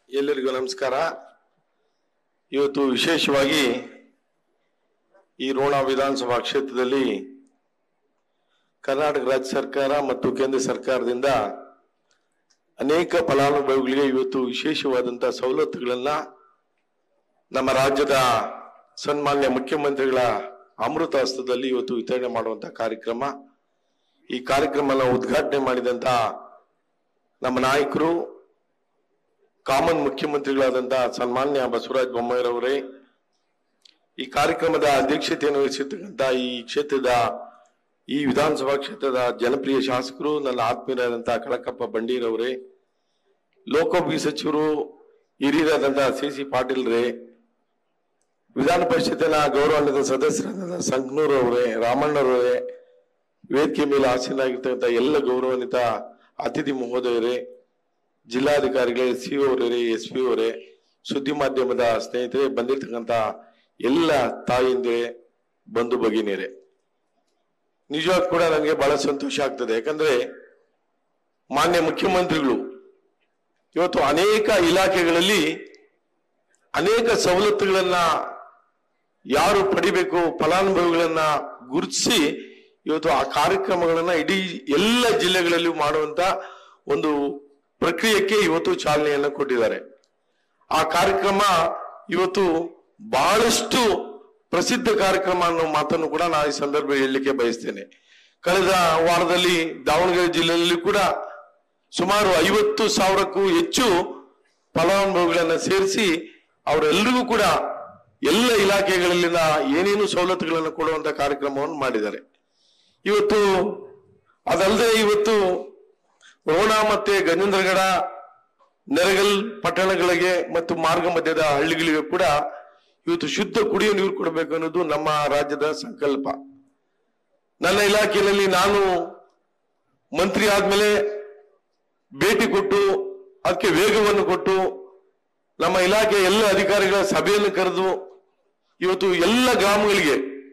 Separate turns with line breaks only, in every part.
ಎಲ್ಲರಿಗೂ ನಮಸ್ಕಾರ ಇವತ್ತು ವಿಶೇಷವಾಗಿ ಈ ರೋಣ ವಿಧಾನಸಭಾ ಕ್ಷೇತ್ರದಲ್ಲಿ ಕರ್ನಾಟಕ ರಾಜ್ಯ ಸರ್ಕಾರ ಮತ್ತು ಕೇಂದ್ರ ಸರ್ಕಾರದಿಂದ ಅನೇಕ ಫಲಾನುಭವಿಗಳಿಗೆ ಇವತ್ತು ವಿಶೇಷವಾದಂತಹ ಸವಲತ್ತುಗಳನ್ನ ನಮ್ಮ ರಾಜ್ಯದ ಸನ್ಮಾನ್ಯ ಮುಖ್ಯಮಂತ್ರಿಗಳ ಅಮೃತ ಹಸ್ತದಲ್ಲಿ ಇವತ್ತು ವಿತರಣೆ ಮಾಡುವಂತ ಕಾರ್ಯಕ್ರಮ ಈ ಕಾರ್ಯಕ್ರಮನ ಉದ್ಘಾಟನೆ ಮಾಡಿದಂತ ನಮ್ಮ ನಾಯಕರು ಕಾಮನ್ ಮುಖ್ಯಮಂತ್ರಿಗಳಾದಂತಹ ಸನ್ಮಾನ್ಯ ಬಸವರಾಜ ಬೊಮ್ಮಾಯಿರವರೇ ಈ ಕಾರ್ಯಕ್ರಮದ ಅಧ್ಯಕ್ಷತೆಯನ್ನು ವಹಿಸಿರ್ತಕ್ಕಂಥ ಈ ಕ್ಷೇತ್ರದ ಈ ವಿಧಾನಸಭಾ ಕ್ಷೇತ್ರದ ಜನಪ್ರಿಯ ಶಾಸಕರು ನನ್ನ ಆತ್ಮೀಯರಾದಂತಹ ಕಳಕಪ್ಪ ಬಂಡೀರವರೇ ಲೋಕೋಪಯೋಗಿ ಸಚಿವರು ಹಿರಿಯರಾದಂತಹ ಸಿ ಸಿ ಪಾಟೀಲ್ ರೇ ವಿಧಾನ ಪರಿಷತ್ತಿನ ಗೌರವಾನ್ವಿತ ಸದಸ್ಯರಾದಂತಹ ಸಂಕನೂರ್ ಅವರೇ ರಾಮಣ್ಣರವರೇ ವೇದಿಕೆ ಮೇಲೆ ಆಸೀನಾಗಿರ್ತಕ್ಕಂಥ ಎಲ್ಲ ಗೌರವಾನ್ವಿತ ಅತಿಥಿ ಮಹೋದಯರೇ ಜಿಲ್ಲಾಧಿಕಾರಿಗಳೇ ಸಿ ಅವರೇ ಎಸ್ ಪಿ ಅವರೇ ಸುದ್ದಿ ಮಾಧ್ಯಮದ ಸ್ನೇಹಿತರೆ ಬಂದಿರತಕ್ಕಂತ ಎಲ್ಲ ತಾಯಿಂದಿರೇ ಬಂಧು ಭಗಿನಿಯರೇ ನಿಜವಾಗ ಕೂಡ ನನಗೆ ಬಹಳ ಸಂತೋಷ ಆಗ್ತದೆ ಯಾಕಂದ್ರೆ ಮಾನ್ಯ ಮುಖ್ಯಮಂತ್ರಿಗಳು ಇವತ್ತು ಅನೇಕ ಇಲಾಖೆಗಳಲ್ಲಿ ಅನೇಕ ಸವಲತ್ತುಗಳನ್ನ ಯಾರು ಪಡಿಬೇಕು ಫಲಾನುಭವಿಗಳನ್ನ ಗುರುತಿಸಿ ಇವತ್ತು ಆ ಕಾರ್ಯಕ್ರಮಗಳನ್ನ ಇಡೀ ಎಲ್ಲ ಜಿಲ್ಲೆಗಳಲ್ಲಿ ಮಾಡುವಂತ ಒಂದು ಪ್ರಕ್ರಿಯೆಗೆ ಇವತ್ತು ಚಾಲನೆಯನ್ನು ಕೊಟ್ಟಿದ್ದಾರೆ ಆ ಕಾರ್ಯಕ್ರಮ ಇವತ್ತು ಬಹಳಷ್ಟು ಪ್ರಸಿದ್ಧ ಕಾರ್ಯಕ್ರಮ ಅನ್ನೋ ಮಾತನ್ನು ಕೂಡ ನಾನು ಈ ಸಂದರ್ಭ ಹೇಳಲಿಕ್ಕೆ ಬಯಸ್ತೇನೆ ಕಳೆದ ವಾರದಲ್ಲಿ ದಾವಣಗೆರೆ ಜಿಲ್ಲೆಯಲ್ಲಿ ಕೂಡ ಸುಮಾರು ಐವತ್ತು ಸಾವಿರಕ್ಕೂ ಹೆಚ್ಚು ಫಲಾನುಭವಿಗಳನ್ನ ಸೇರಿಸಿ ಅವರೆಲ್ಲರಿಗೂ ಕೂಡ ಎಲ್ಲ ಇಲಾಖೆಗಳಲ್ಲಿನ ಏನೇನು ಸವಲತ್ತುಗಳನ್ನು ಕೊಡುವಂತ ಕಾರ್ಯಕ್ರಮವನ್ನು ಮಾಡಿದ್ದಾರೆ ಇವತ್ತು ಅದಲ್ಲದೆ ಇವತ್ತು ರೋಣ ಮತ್ತೆ ಗಜೇಂದ್ರಗಡ ನೆರಗಲ್ ಪಟ್ಟಣಗಳಿಗೆ ಮತ್ತು ಮಾರ್ಗ ಮಧ್ಯದ ಹಳ್ಳಿಗಳಿಗೆ ಕೂಡ ಇವತ್ತು ಶುದ್ಧ ಕುಡಿಯುವ ನೀರು ಕೊಡಬೇಕು ಅನ್ನೋದು ನಮ್ಮ ರಾಜ್ಯದ ಸಂಕಲ್ಪ ನನ್ನ ಇಲಾಖೆಯಲ್ಲಿ ನಾನು ಮಂತ್ರಿ ಆದ್ಮೇಲೆ ಭೇಟಿ ಕೊಟ್ಟು ಅದಕ್ಕೆ ವೇಗವನ್ನು ಕೊಟ್ಟು ನಮ್ಮ ಇಲಾಖೆ ಎಲ್ಲ ಅಧಿಕಾರಿಗಳ ಸಭೆಯನ್ನು ಕರೆದು ಇವತ್ತು ಎಲ್ಲ ಗ್ರಾಮಗಳಿಗೆ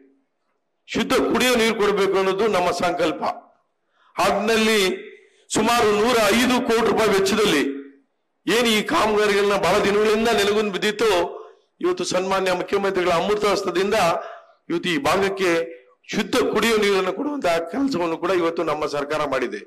ಶುದ್ಧ ಕುಡಿಯುವ ನೀರು ಕೊಡಬೇಕು ಅನ್ನೋದು ನಮ್ಮ ಸಂಕಲ್ಪ ಅದ್ನಲ್ಲಿ ಸುಮಾರು ನೂರ ಐದು ಕೋಟಿ ರೂಪಾಯಿ ವೆಚ್ಚದಲ್ಲಿ ಏನು ಈ ಕಾಮಗಾರಿಗಳನ್ನ ಬಹಳ ದಿನಗಳಿಂದ ನೆಲಗುಂದು ಬಿದ್ದಿತ್ತು ಇವತ್ತು ಸನ್ಮಾನ್ಯ ಮುಖ್ಯಮಂತ್ರಿಗಳ ಅಮೃತ ಹಸ್ತದಿಂದ ಇವತ್ತು ಈ ಭಾಗಕ್ಕೆ ಶುದ್ಧ ಕುಡಿಯುವ ನೀರನ್ನು ಕೊಡುವಂತಹ ಕೆಲಸವನ್ನು ಕೂಡ ಇವತ್ತು ನಮ್ಮ ಸರ್ಕಾರ ಮಾಡಿದೆ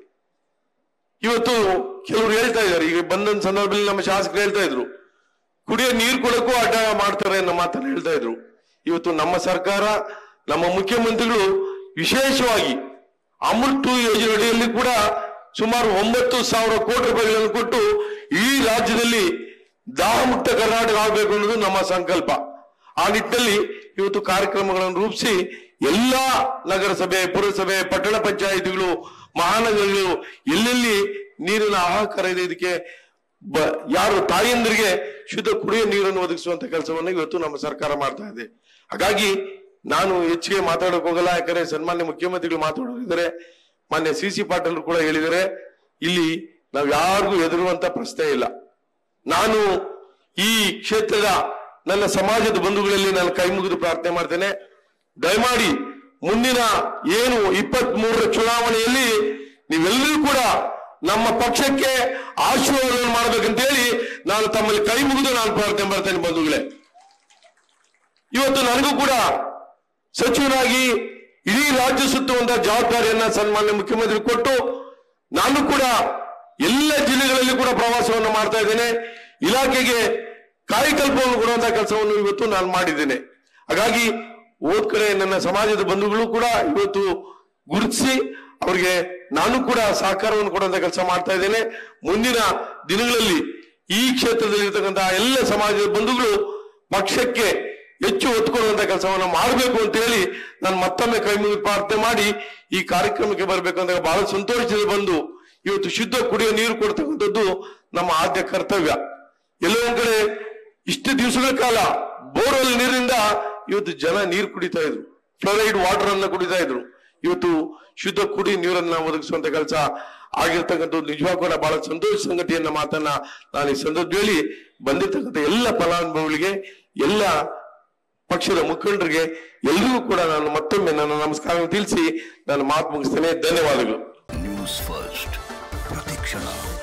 ಇವತ್ತು ಕೆಲವರು ಹೇಳ್ತಾ ಇದ್ದಾರೆ ಈಗ ಬಂದ ಸಂದರ್ಭದಲ್ಲಿ ನಮ್ಮ ಶಾಸಕರು ಹೇಳ್ತಾ ಇದ್ರು ಕುಡಿಯೋ ನೀರು ಕೊಡಕ್ಕೂ ಅಡ್ಡ ಮಾಡ್ತಾರೆ ಅನ್ನೋ ಮಾತನ್ನ ಹೇಳ್ತಾ ಇದ್ರು ಇವತ್ತು ನಮ್ಮ ಸರ್ಕಾರ ನಮ್ಮ ಮುಖ್ಯಮಂತ್ರಿಗಳು ವಿಶೇಷವಾಗಿ ಅಮೃತ್ ಯೋಜನೆ ಅಡಿಯಲ್ಲಿ ಕೂಡ ಸುಮಾರು ಒಂಬತ್ತು ಸಾವಿರ ಕೋಟಿ ರೂಪಾಯಿಗಳನ್ನು ಕೊಟ್ಟು ಈ ರಾಜ್ಯದಲ್ಲಿ ದಾಹಮುಕ್ತ ಕರ್ನಾಟಕ ಆಗಬೇಕು ಅನ್ನೋದು ನಮ್ಮ ಸಂಕಲ್ಪ ಆ ನಿಟ್ಟಿನಲ್ಲಿ ಇವತ್ತು ಕಾರ್ಯಕ್ರಮಗಳನ್ನು ರೂಪಿಸಿ ಎಲ್ಲಾ ನಗರಸಭೆ ಪುರಸಭೆ ಪಟ್ಟಣ ಪಂಚಾಯಿತಿಗಳು ಮಹಾನಗರಗಳು ಎಲ್ಲೆಲ್ಲಿ ನೀರಿನ ಹಾಹಾಕಾರ ಇದೆ ಇದಕ್ಕೆ ಬ- ಯಾರು ತಾಯಂದಿರಿಗೆ ಶುದ್ಧ ಕುಡಿಯುವ ನೀರನ್ನು ಒದಗಿಸುವಂತ ಕೆಲಸವನ್ನು ಇವತ್ತು ನಮ್ಮ ಸರ್ಕಾರ ಮಾಡ್ತಾ ಇದೆ ಹಾಗಾಗಿ ನಾನು ಹೆಚ್ಚಿಗೆ ಮಾತಾಡಕ್ ಹೋಗಲ್ಲ ಯಾಕಂದ್ರೆ ಸನ್ಮಾನ್ಯ ಮುಖ್ಯಮಂತ್ರಿಗಳು ಮಾತಾಡೋರಿದ್ದಾರೆ ಮಾನ್ಯ ಸಿ ಸಿ ಪಾಟೀಲ್ ಕೂಡ ಹೇಳಿದ್ದಾರೆ ಇಲ್ಲಿ ನಾವು ಯಾರಿಗೂ ಹೆದರುವಂತ ಪ್ರಶ್ನೆ ಇಲ್ಲ ನಾನು ಈ ಕ್ಷೇತ್ರದ ನನ್ನ ಸಮಾಜದ ಬಂಧುಗಳಲ್ಲಿ ನಾನು ಕೈ ಮುಗಿದು ಪ್ರಾರ್ಥನೆ ಮಾಡ್ತೇನೆ ದಯಮಾಡಿ ಮುಂದಿನ ಏನು ಇಪ್ಪತ್ತ್ ಮೂರರ ಚುನಾವಣೆಯಲ್ಲಿ ನೀವೆಲ್ಲರೂ ಕೂಡ ನಮ್ಮ ಪಕ್ಷಕ್ಕೆ ಆಶೀರ್ವಾದ ಮಾಡ್ಬೇಕಂತೇಳಿ ನಾನು ತಮ್ಮಲ್ಲಿ ಕೈ ಮುಗಿದು ನಾನು ಪ್ರಾರ್ಥನೆ ಮಾಡ್ತೇನೆ ಬಂಧುಗಳೇ ಇವತ್ತು ನನಗೂ ಕೂಡ ಸಚಿವನಾಗಿ ಇಡೀ ರಾಜ್ಯ ಸುತ್ತುವಂತ ಜವಾಬ್ದಾರಿಯನ್ನ ಸನ್ಮಾನ್ಯ ಮುಖ್ಯಮಂತ್ರಿ ಕೊಟ್ಟು ನಾನು ಕೂಡ ಎಲ್ಲ ಜಿಲ್ಲೆಗಳಲ್ಲಿ ಕೂಡ ಪ್ರವಾಸವನ್ನು ಮಾಡ್ತಾ ಇದ್ದೇನೆ ಇಲಾಖೆಗೆ ಕಾಯಕಲ್ಪವನ್ನು ಕೊಡುವಂತ ಕೆಲಸವನ್ನು ಇವತ್ತು ನಾನು ಮಾಡಿದ್ದೇನೆ ಹಾಗಾಗಿ ಹೋದ್ ಕಡೆ ನನ್ನ ಸಮಾಜದ ಬಂಧುಗಳು ಕೂಡ ಇವತ್ತು ಗುರುತಿಸಿ ಅವರಿಗೆ ನಾನು ಕೂಡ ಸಹಕಾರವನ್ನು ಕೊಡುವಂತ ಕೆಲಸ ಮಾಡ್ತಾ ಇದ್ದೇನೆ ಮುಂದಿನ ದಿನಗಳಲ್ಲಿ ಈ ಕ್ಷೇತ್ರದಲ್ಲಿ ಇರ್ತಕ್ಕಂತಹ ಎಲ್ಲ ಸಮಾಜದ ಬಂಧುಗಳು ಪಕ್ಷಕ್ಕೆ ಹೆಚ್ಚು ಒತ್ತು ಕೊಡುವಂತ ಕೆಲಸವನ್ನ ಮಾಡಬೇಕು ಅಂತ ಹೇಳಿ ನಾನು ಮತ್ತೊಮ್ಮೆ ಕೈ ಮುಗಿದು ಪ್ರಾರ್ಥನೆ ಮಾಡಿ ಈ ಕಾರ್ಯಕ್ರಮಕ್ಕೆ ಬರಬೇಕು ಅಂತ ಬಹಳ ಸಂತೋಷದಿಂದ ಬಂದು ಇವತ್ತು ಶುದ್ಧ ಕುಡಿಯುವ ನೀರು ಕೊಡ್ತಕ್ಕಂಥದ್ದು ನಮ್ಮ ಆದ್ಯ ಕರ್ತವ್ಯ ಎಲ್ಲೋ ಒಂದ್ ಕಡೆ ಇಷ್ಟು ದಿವಸಗಳ ಕಾಲ ಬೋರ್ವೆಲ್ ನೀರಿನಿಂದ ಇವತ್ತು ಜನ ನೀರು ಕುಡಿತಾ ಇದ್ರು ಫ್ಲೋರೈಡ್ ವಾಟರ್ ಅನ್ನ ಕುಡಿತಾ ಇದ್ರು ಇವತ್ತು ಶುದ್ಧ ಕುಡಿ ನೀರನ್ನ ಒದಗಿಸುವಂತ ಕೆಲಸ ಆಗಿರ್ತಕ್ಕಂಥದ್ದು ನಿಜವಾಗೂ ಕೂಡ ಬಹಳ ಸಂತೋಷ ಸಂಗತಿಯನ್ನ ಮಾತನ್ನ ನಾನು ಈ ಸಂದರ್ಭದಲ್ಲಿ ಬಂದಿರ್ತಕ್ಕಂಥ ಎಲ್ಲ ಫಲಾನುಭವಿಗಳಿಗೆ ಎಲ್ಲ ಪಕ್ಷದ ಮುಖಂಡರಿಗೆ ಎಲ್ರಿಗೂ ಕೂಡ ನಾನು ಮತ್ತೊಮ್ಮೆ ನನ್ನ ನಮಸ್ಕಾರ ತಿಳಿಸಿ ನಾನು ಮಾತು ಮುಗಿಸ್ತೇನೆ ಧನ್ಯವಾದಗಳು
ನ್ಯೂಸ್ ಫಸ್ಟ್ ಪ್ರತಿಕ್ಷಣ